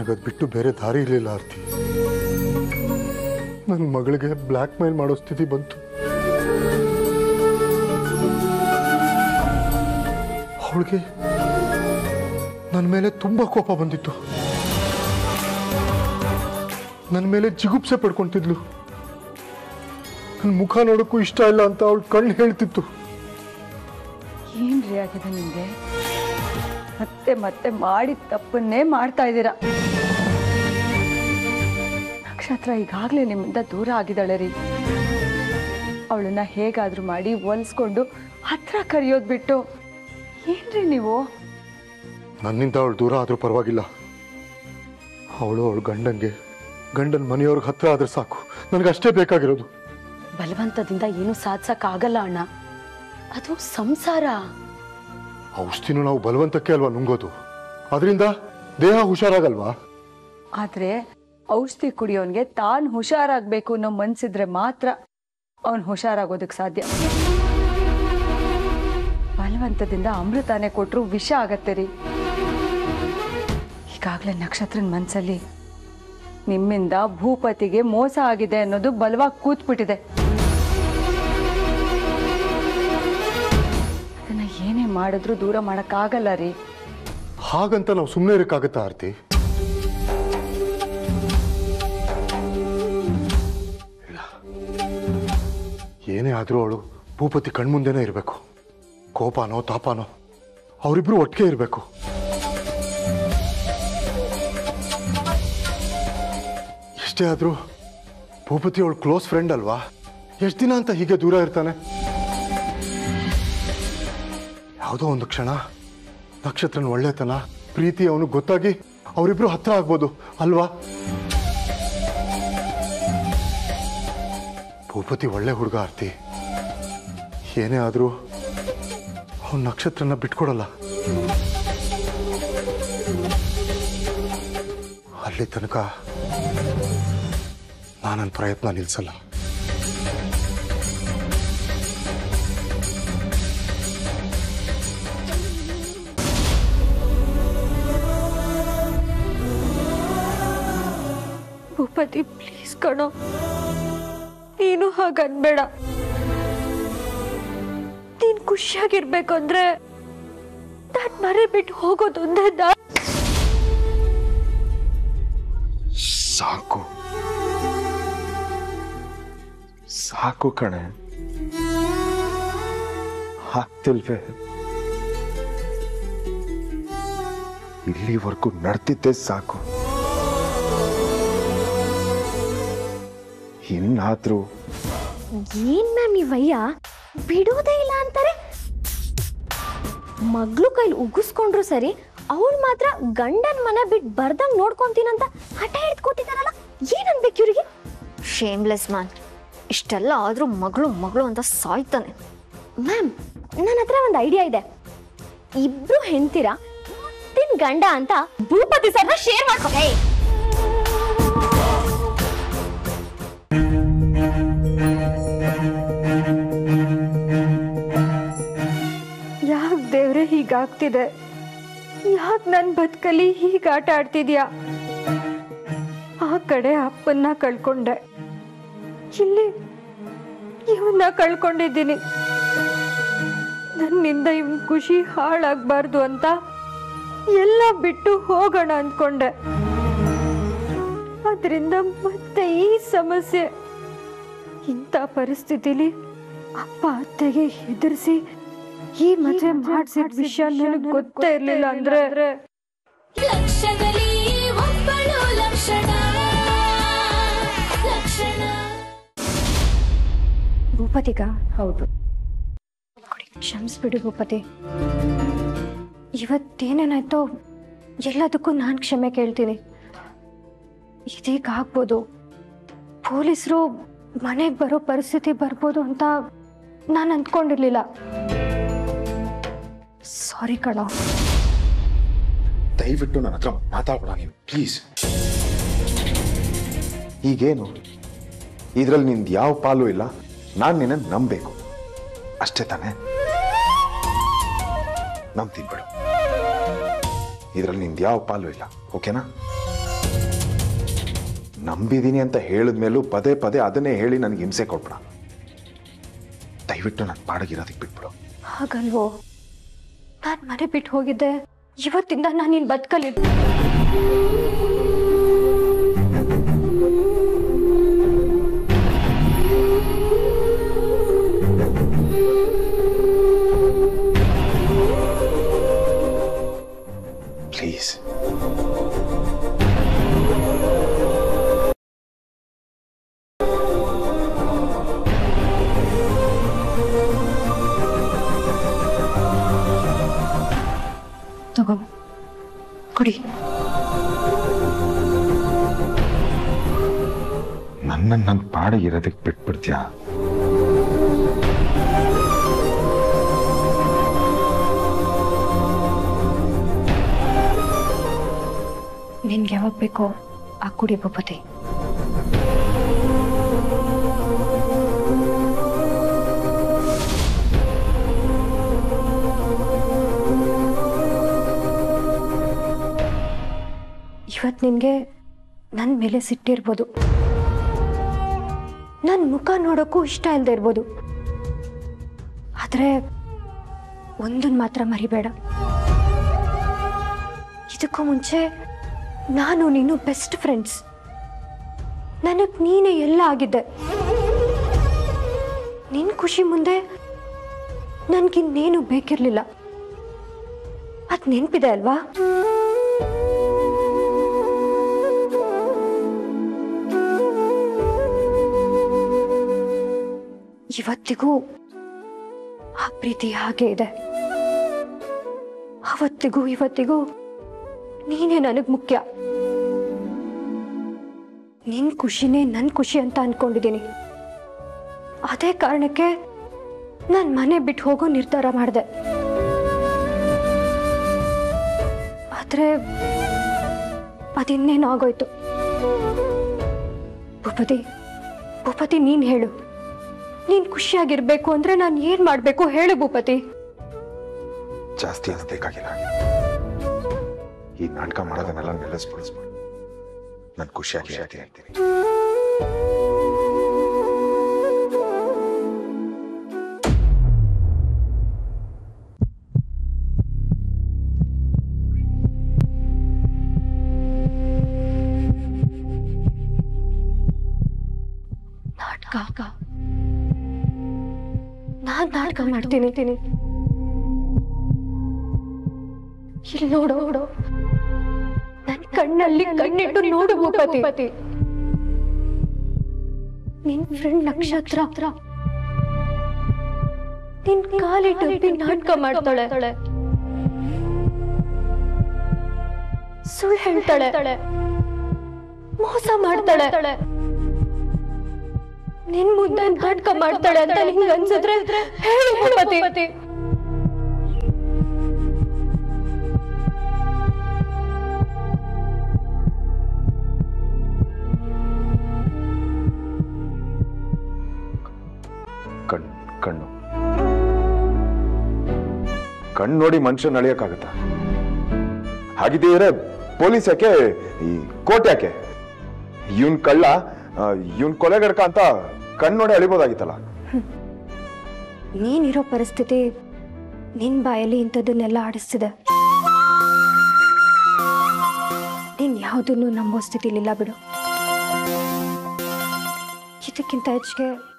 ನನಗದು ಬಿಟ್ಟು ಬೇರೆ ದಾರಿ ಇರಲಿಲ್ಲ ಆರ್ತಿ ನನ್ನ ಮಗಳಿಗೆ ಬ್ಲ್ಯಾಕ್ ಮೇಲ್ ಮಾಡೋ ಸ್ಥಿತಿ ಬಂತು ಅವಳಿಗೆ ನನ್ನ ಮೇಲೆ ತುಂಬಾ ಕೋಪ ಬಂದಿತ್ತು ನನ್ನ ಮೇಲೆ ಜಿಗುಪ್ಸೆ ಪಡ್ಕೊಂತಿದ್ಲು ನನ್ನ ಮುಖ ನೋಡೋಕ್ಕೂ ಇಷ್ಟ ಇಲ್ಲ ಅಂತ ಅವಳು ಕಣ್ಣು ಹೇಳ್ತಿತ್ತು ಏನ್ರಿ ಆಗಿದೆ ನಿಮ್ಗೆ ಮತ್ತೆ ಮತ್ತೆ ಮಾಡಿದ ತಪ್ಪನ್ನೇ ಮಾಡ್ತಾ ಇದ್ದೀರಾ ನಕ್ಷತ್ರ ಈಗಾಗಲೇ ನಿಮ್ಮಿಂದ ದೂರ ಆಗಿದ್ದಾಳೆ ರೀ ಅವಳನ್ನ ಹೇಗಾದ್ರೂ ಮಾಡಿ ಒಲಿಸ್ಕೊಂಡು ಹತ್ರ ಕರೆಯೋದು ಬಿಟ್ಟು ಏನ್ರಿ ನೀವು ನನ್ನಿಂದ ಅವಳು ದೂರ ಆದರೂ ಪರವಾಗಿಲ್ಲ ಅವಳು ಅವಳು ಗಂಡಂಗೆ ಗಂಡನ ಮನೆಯವ್ರಿಗೆ ಹತ್ರ ಆದ್ರೆ ಸಾಕು ನನಗಷ್ಟೇ ಬೇಕಾಗಿರೋದು ಬಲವಂತದಿಂದ ಏನು ಸಾಧಿಸಕ್ ಆಗಲ್ಲ ಅಣ್ಣ ಅದು ಸಂಸಾರ ಔಷಧಿನೂ ನಾವು ಬಲವಂತಕ್ಕೆ ಅಲ್ವಾ ನುಂಗೋದು ಅದರಿಂದ ದೇಹ ಹುಷಾರಾಗಲ್ವಾ ಆದ್ರೆ ಔಷಧಿ ಕುಡಿಯೋನ್ಗೆ ತಾನು ಹುಷಾರಾಗ್ಬೇಕು ಅನ್ನೋ ಮನ್ಸಿದ್ರೆ ಮಾತ್ರ ಅವನ್ ಹುಷಾರಾಗೋದಕ್ಕೆ ಸಾಧ್ಯ ಬಲವಂತದಿಂದ ಅಮೃತಾನೆ ಕೊಟ್ರು ವಿಷ ಆಗತ್ತೆ ರೀ ಈಗಾಗಲೇ ನಕ್ಷತ್ರನ ಮನ್ಸಲ್ಲಿ ನಿಮ್ಮಿಂದ ಭೂಪತಿಗೆ ಮೋಸ ಆಗಿದೆ ಅನ್ನೋದು ಬಲವಾಗಿ ಕೂತ್ಬಿಟ್ಟಿದೆ ಅದನ್ನ ಏನೇ ಮಾಡಿದ್ರು ದೂರ ಮಾಡಕ್ಕಾಗಲ್ಲ ರೀ ಹಾಗಂತ ನಾವು ಸುಮ್ಮನೆ ಇರಕ್ಕಾಗತ್ತಾ ಆರ್ತಿ ಇಲ್ಲ ಏನೇ ಆದರೂ ಅವಳು ಭೂಪತಿ ಕಣ್ಮುಂದೆನೇ ಇರಬೇಕು ಕೋಪನೋ ತಾಪನೋ ಅವರಿಬ್ರು ಒಟ್ಟಿಗೆ ಇರಬೇಕು ಎಷ್ಟೇ ಆದರೂ ಭೂಪತಿ ಅವಳು ಕ್ಲೋಸ್ ಫ್ರೆಂಡ್ ಅಲ್ವಾ ಎಷ್ಟು ದಿನ ಅಂತ ಹೀಗೆ ದೂರ ಇರ್ತಾನೆ ಯಾವುದೋ ಒಂದು ಕ್ಷಣ ನಕ್ಷತ್ರನ ಒಳ್ಳೆತನ ಪ್ರೀತಿ ಅವನು ಗೊತ್ತಾಗಿ ಅವರಿಬ್ರು ಹತ್ರ ಆಗ್ಬೋದು ಅಲ್ವಾ ಭೂಪತಿ ಒಳ್ಳೆ ಹುಡುಗ ಆರ್ತಿ ಏನೇ ಆದರೂ ಅವನ ನಕ್ಷತ್ರನ ಬಿಟ್ಕೊಡಲ್ಲ ಅಲ್ಲಿ ತನಕ ನಾನು ನನ್ನ ಪ್ರಯತ್ನ ನಿಲ್ಲಿಸಲ್ಲ ಭೂಪತಿ ಪ್ಲೀಸ್ ಕಣೋ ನೀನು ಹಾಗನ್ಬೇಡ ನೀನ್ ಖುಷಿಯಾಗಿರ್ಬೇಕು ಅಂದ್ರೆ ನಾನ್ ಮರೆ ಬಿಟ್ಟು ಹೋಗೋದು ಒಂದೇ ದಾರಿ. ಸಾಕು ಸಾಕು ಕಣೆ ಆಗ್ತಿಲ್ವೇ ಇಲ್ಲಿವರೆಗೂ ನಡ್ತಿದ್ದೆ ಸಾಕು ಇನ್ನಾದ್ರೂ ಏನ್ ಮ್ಯಾಮ್ ಇವಯ್ಯ ಬಿಡೋದೇ ಇಲ್ಲ ಅಂತಾರೆ ಮಗ್ಳು ಕೈಲಿ ಉಗಿಸ್ಕೊಂಡ್ರು ಸರಿ ಅವಳು ಮಾತ್ರ ಗಂಡನ ಮನೆ ಬಿಟ್ಟು ಬರ್ದಂಗ್ ನೋಡ್ಕೊಂತೀನಂತ ಹಠ ಹಿಡ್ದು ಕೂತಿದಾರಲ್ಲ ಏನ್ ಅನ್ಬೇಕು ಇವ್ರಿಗೆ ಶೇಮ್ಲೆಸ್ ಮ್ಯಾನ್ ಇಷ್ಟೆಲ್ಲ ಆದ್ರೂ ಮಗಳು ಮಗಳು ಅಂತ ಸಾಯ್ತಾನೆ ಮ್ಯಾಮ್ ನನ್ನ ಹತ್ರ ಒಂದು ಐಡಿಯಾ ಇದೆ ಇಬ್ರು ಹೆಂಡ್ತೀರ ತಿನ್ ಗಂಡ ಅಂತ ಭೂಪತಿ ಸರ್ನ ಶೇರ್ ಮಾಡ್ಕೊ ಏಯ್, ಯಾಕ್ ದೇವ್ರೆ ಹೀಗಾಗ್ತಿದೆ ಯಾಕ್ ನನ್ ಬದುಕಲ್ಲಿ ಹೀಗ್ ಆಟ ಆಡ್ತಿದ್ಯಾ ಆ ಕಡೆ ಅಪ್ಪನ್ನ ಕಳ್ಕೊಂಡೆ ಇಲ್ಲಿ ಇವನ್ನ ಕಳ್ಕೊಂಡಿದ್ದೀನಿ ನನ್ನಿಂದ ಇವನ್ ಖುಷಿ ಹಾಳಾಗ್ಬಾರ್ದು ಅಂತ ಎಲ್ಲ ಬಿಟ್ಟು ಹೋಗೋಣ ಅಂದ್ಕೊಂಡೆ ಅದರಿಂದ ಮತ್ತೆ ಈ ಸಮಸ್ಯೆ ಇಂಥ ಪರಿಸ್ಥಿತಿಲಿ ಅಪ್ಪ ಅತ್ತೆಗೆ ಹೆದರ್ಸಿ ಈ ಮದುವೆ ಮಾಡಿಸಿದ ವಿಷಯ ನನಗೆ ಗೊತ್ತೇ ಇರ್ಲಿಲ್ಲ ಅಂದ್ರೆ ಲಕ್ಷಣದಲ್ಲಿ ಒಬ್ಬಳು ಲಕ್ಷಣ ಲಕ್ಷಣ ಭೂಪತಿಗ ಹೌದು ಕ್ಷಮಿಸ್ಬಿಡಿ ಭೂಪತಿ ಇವತ್ತೇನೇನಾಯ್ತೋ ಎಲ್ಲದಕ್ಕೂ ನಾನು ಕ್ಷಮೆ ಕೇಳ್ತೀನಿ ಇದೀಗ ಆಗ್ಬೋದು ಪೊಲೀಸರು ಮನೆಗೆ ಬರೋ ಪರಿಸ್ಥಿತಿ ಬರ್ಬೋದು ಅಂತ ನಾನು ಅಂದ್ಕೊಂಡಿರ್ಲಿಲ್ಲ ಸಾರಿ ಕಣೋ ದಯವಿಟ್ಟು ನನ್ನ ಹತ್ರ ಮಾತಾಡಬೇಡ ನೀನು ಪ್ಲೀಸ್ ಈಗೇನು ಇದ್ರಲ್ಲಿ ನಿಂದು ಯಾವ ಪಾಲು ಇಲ್ಲ ನಾನು ನಿನ್ನ ನಂಬಬೇಕು ಅಷ್ಟೇ ತಾನೇ ನಂಬ್ತೀನಿ ಬಿಡು ಇದ್ರಲ್ಲಿ ನಿಂದು ಯಾವ ಪಾಲು ಇಲ್ಲ ಓಕೆನಾ ನಂಬಿದ್ದೀನಿ ಅಂತ ಹೇಳಿದ ಮೇಲೂ ಪದೇ ಪದೇ ಅದನ್ನೇ ಹೇಳಿ ನನಗೆ ಹಿಂಸೆ ಕೊಟ್ಬಿಡ ದಯವಿಟ್ಟು ನನ್ನ ಪಾಡಗಿರೋದಕ್ಕೆ ಬಿಟ್ಬಿಡು ಹಾಗಲ್ವೋ ನಾನು ಮನೆ ಬಿಟ್ಟು ಹೋಗಿದ್ದೆ ಇವತ್ತಿಂದ ನಾನು ನಿನ್ ಬದುಕಲಿ ಪ್ಲೀಸ್ ತಗೋ ಕುಡಿ ನನ್ನ ನನ್ನ ಪಾಡಗಿರೋದಕ್ಕೆ ಬಿಟ್ಬಿಡ್ತೀಯಾ ನಿನ್ಗೆ ಯಾವಾಗ ಬೇಕೋ ಆ ಕುಡಿ ಭೂಪತಿ ಇವತ್ತು ನಿನಗೆ ನನ್ನ ಮೇಲೆ ಸಿಟ್ಟಿರ್ಬೋದು ನನ್ನ ಮುಖ ನೋಡೋಕ್ಕೂ ಇಷ್ಟ ಇಲ್ಲದೆ ಇರ್ಬೋದು ಆದರೆ ಒಂದನ್ನು ಮಾತ್ರ ಮರಿಬೇಡ ಇದಕ್ಕೂ ಮುಂಚೆ ನಾನು ನೀನು ಬೆಸ್ಟ್ ಫ್ರೆಂಡ್ಸ್ ನನಗೆ ನೀನೇ ಎಲ್ಲ ಆಗಿದ್ದೆ ನಿನ್ನ ಖುಷಿ ಮುಂದೆ ನನಗಿನ್ನೇನು ಬೇಕಿರಲಿಲ್ಲ ಅದು ನೆನಪಿದೆ ಅಲ್ವಾ ಇವತ್ತಿಗೂ ಆ ಪ್ರೀತಿ ಹಾಗೆ ಇದೆ ಅವತ್ತಿಗೂ ಇವತ್ತಿಗೂ ನೀನೇ ನನಗೆ ಮುಖ್ಯ ನಿನ್ ಖುಷಿನೇ ನನ್ನ ಖುಷಿ ಅಂತ ಅನ್ಕೊಂಡಿದ್ದೀನಿ ಅದೇ ಕಾರಣಕ್ಕೆ ನಾನು ಮನೆ ಬಿಟ್ಟು ಹೋಗೋ ನಿರ್ಧಾರ ಮಾಡಿದೆ ಆದ್ರೆ ಅದಿನ್ನೇನು ಆಗೋಯ್ತು ಭೂಪತಿ ಭೂಪತಿ ನೀನ್ ಹೇಳು ನೀನ್ ಖುಷಿಯಾಗಿರ್ಬೇಕು ಅಂದ್ರೆ ನಾನು ಏನ್ ಮಾಡ್ಬೇಕು ಹೇಳು ಭೂಪತಿ ಜಾಸ್ತಿ ಅನ್ಬೇಕಾಗಿಲ್ಲ ಈ ನಾಟಕ ಮಾಡೋದನ್ನೆಲ್ಲ ನಿಲ್ಲಿಸ್ಬಿಡಿಸ್ಬಿಡು ನಾನು ಖುಷಿಯಾಗಿ ಹೇಳ್ತೀನಿ ಹೇಳ್ತೀನಿ ನಾಟಕ ನಾನ್ ನಾಟಕ ಮಾಡ್ತೀನಿ ಇಲ್ಲಿ ನೋಡು ನೋಡು ನನ್ ಕಣ್ಣಲ್ಲಿ ಕಣ್ಣಿಟ್ಟು ನೋಡು ಭೂಪತಿ ನಿನ್ ಫ್ರೆಂಡ್ ನಕ್ಷತ್ರ ನಿನ್ ಕಾಲಿಟ್ಟು ನಾಟಕ ಮಾಡ್ತಾಳೆ ಸುಳ್ಳು ಹೇಳ್ತಾಳೆ ಮೋಸ ಮಾಡ್ತಾಳೆ ನಿನ್ ಮುಂದೆ ನಾಟಕ ಮಾಡ್ತಾಳೆ ಅಂತ ನಿಂಗೆ ಅನ್ಸಿದ್ರೆ ಹೇಳು ಭೂಪತಿ ಕಣ್ಣು ಕಣ್ಣು ಕಣ್ಣು ನೋಡಿ ಮನುಷ್ಯನ ಅಳಿಯಕ್ಕಾಗತ್ತ ಹಾಗಿದ್ದೀರ ಪೊಲೀಸ್ ಯಾಕೆ ಈ ಕೋರ್ಟ್ ಯಾಕೆ ಇವನ್ ಕಳ್ಳ ಇವನ್ ಕೊಲೆಗಡಕ ಅಂತ ಕಣ್ಣು ನೋಡಿ ಅಳಿಬೋದಾಗಿತ್ತಲ್ಲ ನೀನಿರೋ ಪರಿಸ್ಥಿತಿ ನಿನ್ ಬಾಯಲ್ಲಿ ಇಂಥದ್ದನ್ನೆಲ್ಲ ಆಡಿಸ್ತಿದೆ ನೀನ್ ಯಾವುದನ್ನು ನಂಬೋ ಸ್ಥಿತಿಲಿಲ್ಲ ಬಿಡು ಇದಕ್ಕಿಂತ ಹೆಚ್ಚಿಗೆ